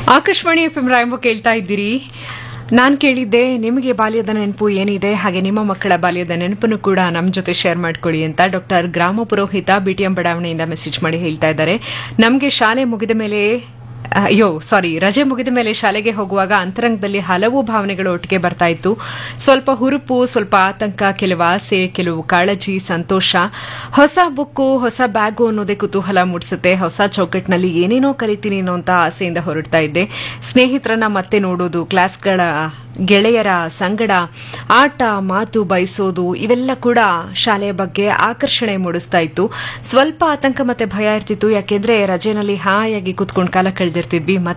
Akashvani F M ರಾಯಂಬ ಕೇಳ್ತಾ ಇದ್ದೀರಿ ನಾನು ಕೇಳಿದ್ದೆ ನಿಮಗೆ ಬಾಲ್ಯದ ನೆನಪು ಏನಿದೆ ಹಾಗೆ ನಿಮ್ಮ ಮಕ್ಕಳ ಬಾಲ್ಯದ ನೆನಪನ್ನು ಕೂಡ ನಮ್ಮ ಜೊತೆ ಶೇರ್ ಮಾಡ್ಕೊಳ್ಳಿ ಅಂತ ಡಾಕ್ಟರ್ ಗ್ರಾಮ ಪುರೋಹಿತ ಬಿಟಿಎಂ ಬಡಾವಣೆಯಿಂದ ಮೆಸೇಜ್ ಮಾಡಿ ಹೇಳ್ತಾ ಇದ್ದಾರೆ ನಮಗೆ ಶಾಲೆ ಮುಗಿದ ಮೇಲೆ ಅಯ್ಯೋ ಸಾರಿ ರಜೆ ಮುಗಿದ ಮೇಲೆ ಶಾಲೆಗೆ ಹೋಗುವಾಗ ಅಂತರಂಗದಲ್ಲಿ ಹಲವು ಭಾವನೆಗಳು ಒಟ್ಟಿಗೆ ಬರ್ತಾ ಇತ್ತು ಸ್ವಲ್ಪ ಹುರುಪು ಸ್ವಲ್ಪ ಆತಂಕ ಕೆಲವು ಆಸೆ ಕೆಲವು ಕಾಳಜಿ ಸಂತೋಷ ಹೊಸ ಬುಕ್ಕು ಹೊಸ ಬ್ಯಾಗು ಅನ್ನೋದೇ ಕುತೂಹಲ ಮೂಡಿಸುತ್ತೆ ಹೊಸ ಚೌಕಟ್ಟಿನಲ್ಲಿ ಏನೇನೋ ಕಲಿತೀನಿ ಅನ್ನೋಂಥ ಆಸೆಯಿಂದ ಹೊರಡ್ತಾ ಇದ್ದೆ ಸ್ನೇಹಿತರನ್ನ ಮತ್ತೆ ನೋಡೋದು ಕ್ಲಾಸ್ಗಳ ಗೆಳೆಯರ ಸಂಗಡ ಆಟ ಮಾತು ಬಯಸೋದು ಇವೆಲ್ಲ ಕೂಡ ಶಾಲೆಯ ಬಗ್ಗೆ ಆಕರ್ಷಣೆ ಮೂಡಿಸ್ತಾ ಇತ್ತು ಸ್ವಲ್ಪ ಆತಂಕ ಮತ್ತೆ ಭಯ ಇರ್ತಿತ್ತು ಯಾಕೆಂದ್ರೆ ರಜೆನಲ್ಲಿ ಹಾಯಾಗಿ ಕುತ್ಕೊಂಡು ಕಾಲ ಕಳೆದಿರ್ತಿದ್ವಿ